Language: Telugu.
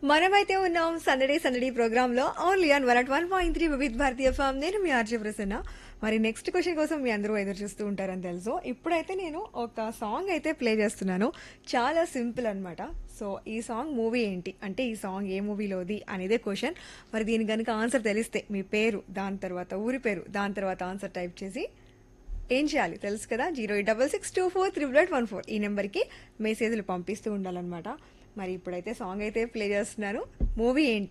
మనమైతే ఉన్నాం సందడే సందడి ప్రోగ్రామ్ లో only on one at one point three Vividh Bharatiya FM నేను మీ ఆర్జే ప్రసన్న మరి నెక్స్ట్ క్వశ్చన్ కోసం మీ అందరూ ఎదురు చూస్తూ ఉంటారని తెలుసు ఇప్పుడైతే నేను ఒక సాంగ్ అయితే ప్లే చేస్తున్నాను చాలా సింపుల్ అన్నమాట సో ఈ సాంగ్ మూవీ ఏంటి అంటే ఈ సాంగ్ ఏ మూవీలోది అనేదే క్వశ్చన్ మరి దీని కనుక ఆన్సర్ తెలిస్తే మీ పేరు దాని తర్వాత ఊరి పేరు దాని తర్వాత ఆన్సర్ టైప్ చేసి ఏం చేయాలి తెలుసు కదా zero eight double six two four triple eight one four ఈ నెంబర్కి మెసేజ్లు పంపిస్తూ ఉండాలన్నమాట మరి ఇప్పుడైతే సాంగ్ అయితే ప్లే చేస్తున్నాను మూవీ ఏంటి